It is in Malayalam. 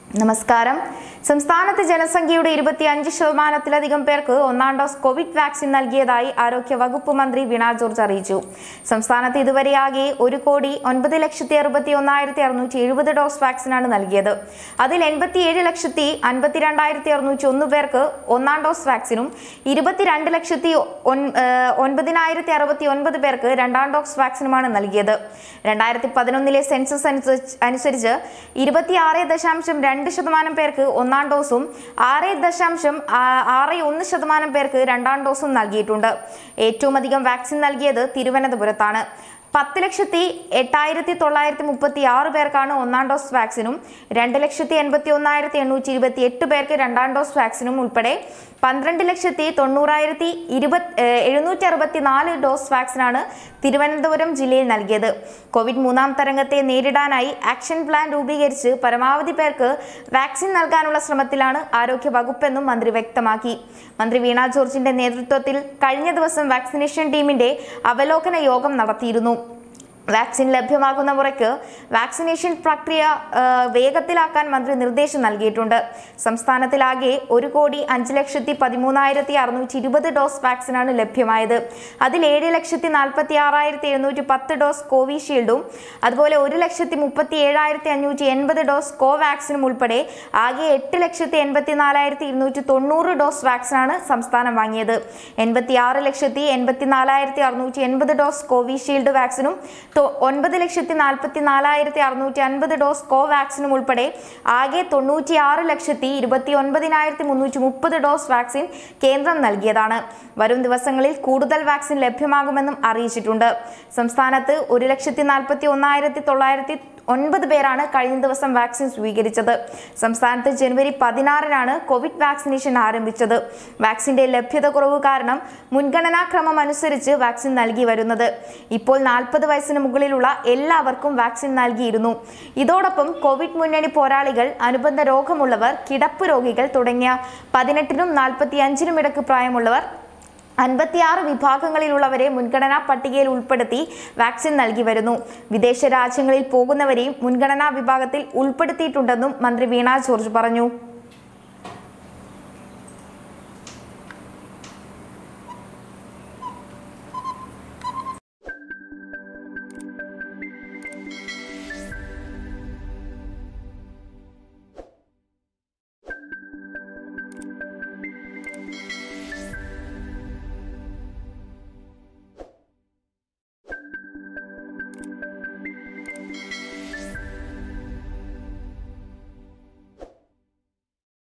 നമസ്കാരം സംസ്ഥാനത്ത് ജനസംഖ്യയുടെ ഇരുപത്തിയഞ്ച് ശതമാനത്തിലധികം പേർക്ക് ഒന്നാം ഡോസ് കോവിഡ് വാക്സിൻ നൽകിയതായി ആരോഗ്യ വകുപ്പ് മന്ത്രി വീണ ജോർജ് അറിയിച്ചു സംസ്ഥാനത്ത് ഇതുവരെയാകെ ഒരു കോടി ഒൻപത് ലക്ഷത്തി അറുപത്തി ഒന്നായിരത്തി അറുന്നൂറ്റി എഴുപത് ഡോസ് വാക്സിനാണ് നൽകിയത് അതിൽ എൺപത്തിയേഴ് ലക്ഷത്തി അൻപത്തിരണ്ടായിരത്തി അറുന്നൂറ്റി ഒന്ന് പേർക്ക് ഒന്നാം ഡോസ് വാക്സിനും ഇരുപത്തിരണ്ട് ലക്ഷത്തി ഒൻ- ഏഹ് ഒൻപതിനായിരത്തി അറുപത്തി ഒൻപത് പേർക്ക് രണ്ടാം ഡോസ് വാക്സിനുമാണ് നൽകിയത് രണ്ടായിരത്തി പതിനൊന്നിലെ സെൻസസ് അനുസരിച്ച് അനുസരിച്ച് ഇരുപത്തിയാറ് ദശാംശം രണ്ട് ശതമാനം പേർക്ക് ഒന്നാം ഡോസും ആറ് ദശാംശം ആ- ആറ് ഒന്ന് ശതമാനം പേർക്ക് രണ്ടാം ഡോസും നൽകിയിട്ടുണ്ട് ഏറ്റവും അധികം വാക്സിൻ നൽകിയത് തിരുവനന്തപുരത്താണ് പത്ത് ലക്ഷത്തി എട്ടായിരത്തി തൊള്ളായിരത്തി മുപ്പത്തി ആറ് പേർക്കാണ് ഒന്നാം ഡോസ് വാക്സിനും രണ്ട് ലക്ഷത്തി എൺപത്തി ഒന്നായിരത്തി എണ്ണൂറ്റി ഇരുപത്തി എട്ട് പേർക്ക് രണ്ടാം ഡോസ് വാക്സിനും ഉൾപ്പെടെ പന്ത്രണ്ട് ലക്ഷത്തി തൊണ്ണൂറായിരത്തി ഇരുപത് എഴുന്നൂറ്റി അറുപത്തി നാല് ഡോസ് വാക്സിനാണ് തിരുവനന്തപുരം ജില്ലയിൽ നൽകിയത് കോവിഡ് മൂന്നാം തരംഗത്തെ നേരിടാനായി ആക്ഷൻ പ്ലാൻ രൂപീകരിച്ച് പരമാവധി പേർക്ക് വാക്സിൻ നൽകാനുള്ള ശ്രമത്തിലാണ് ആരോഗ്യ വകുപ്പെന്നും മന്ത്രി വ്യക്തമാക്കി മന്ത്രി വീണ ജോർജിന്റെ നേതൃത്വത്തിൽ കഴിഞ്ഞ ദിവസം വാക്സിനേഷൻ ടീമിന്റെ അവലോകന യോഗം നടത്തിയിരുന്നു വാക്സിൻ ലഭ്യമാകുന്ന മുറയ്ക്ക് വാക്സിനേഷൻ പ്രക്രിയ ആ, വേഗത്തിലാക്കാൻ മന്ത്രി നിർദ്ദേശം നൽകിയിട്ടുണ്ട് സംസ്ഥാനത്തിലാകെ ഒരു കോടി അഞ്ച് ലക്ഷത്തി പതിമൂന്നായിരത്തി അറുന്നൂറ്റി ഇരുപത് ഡോസ് വാക്സിനാണ് ലഭ്യമായത് അതിൽ ഏഴ് ലക്ഷത്തി നാൽപ്പത്തി ആറായിരത്തി എഴുന്നൂറ്റി പത്ത് ഡോസ് കോവിഷീൽഡും അതുപോലെ ഒരു ലക്ഷത്തി മുപ്പത്തി ഏഴായിരത്തി അഞ്ഞൂറ്റി എൺപത് ഡോസ് കോവാക്സിനും ഉൾപ്പെടെ ആകെ എട്ട് ലക്ഷത്തി എൺപത്തി നാലായിരത്തി ഇരുന്നൂറ്റി തൊണ്ണൂറ് ഡോസ് വാക്സിനാണ് സംസ്ഥാനം വാങ്ങിയത് എൺപത്തി ആറ് ലക്ഷത്തി എൺപത്തി നാലായിരത്തി അറുന്നൂറ്റി എൺപത് ഡോസ് കോവിഷീൽഡ് വാക്സിനും തൊ- ഒൻപത് ലക്ഷത്തി നാൽപ്പത്തി നാലായിരത്തി അറുന്നൂറ്റി അൻപത് ഡോസ് കോവാക്സിനും ഉൾപ്പെടെ ആകെ തൊണ്ണൂറ്റി ആറ് ലക്ഷത്തി ഇരുപത്തി ഒൻപതിനായിരത്തി മുന്നൂറ്റി മുപ്പത് ഡോസ് വാക്സിൻ കേന്ദ്രം നൽകിയതാണ് വരും ദിവസങ്ങളിൽ കൂടുതൽ വാക്സിൻ ലഭ്യമാകുമെന്നും അറിയിച്ചിട്ടുണ്ട് സംസ്ഥാനത്ത് ഒരു ലക്ഷത്തി നാൽപ്പത്തി ഒന്നായിരത്തി തൊള്ളായിരത്തി ഒൻപത് പേരാണ് കഴിഞ്ഞ ദിവസം വാക്സിൻ സ്വീകരിച്ചത് സംസ്ഥാനത്ത് ജനുവരി പതിനാറിനാണ് കോവിഡ് വാക്സിനേഷൻ ആരംഭിച്ചത് വാക്സിന്റെ ലഭ്യത കുറവ് കാരണം മുൻഗണനാക്രമം അനുസരിച്ച് വാക്സിൻ നൽകി വരുന്നത് ഇപ്പോൾ നാൽപ്പത് വയസ്സിന് മുകളിലുള്ള എല്ലാവർക്കും വാക്സിൻ നൽകിയിരുന്നു ഇതോടൊപ്പം കോവിഡ് മുന്നണി പോരാളികൾ അനുബന്ധ രോഗമുള്ളവർ കിടപ്പ് രോഗികൾ തുടങ്ങിയ പതിനെട്ടിനും നാൽപ്പത്തി അഞ്ചിനും ഇടക്ക് പ്രായമുള്ളവർ അൻപത്തിയാറ് വിഭാഗങ്ങളിലുള്ളവരെ മുൻഗണനാ പട്ടികയിൽ ഉൾപ്പെടുത്തി വാക്സിൻ നൽകി വരുന്നു വിദേശ രാജ്യങ്ങളിൽ പോകുന്നവരെയും മുൻഗണനാ വിഭാഗത്തിൽ ഉൾപ്പെടുത്തിയിട്ടുണ്ടെന്നും മന്ത്രി വീണ ജോർജ് പറഞ്ഞു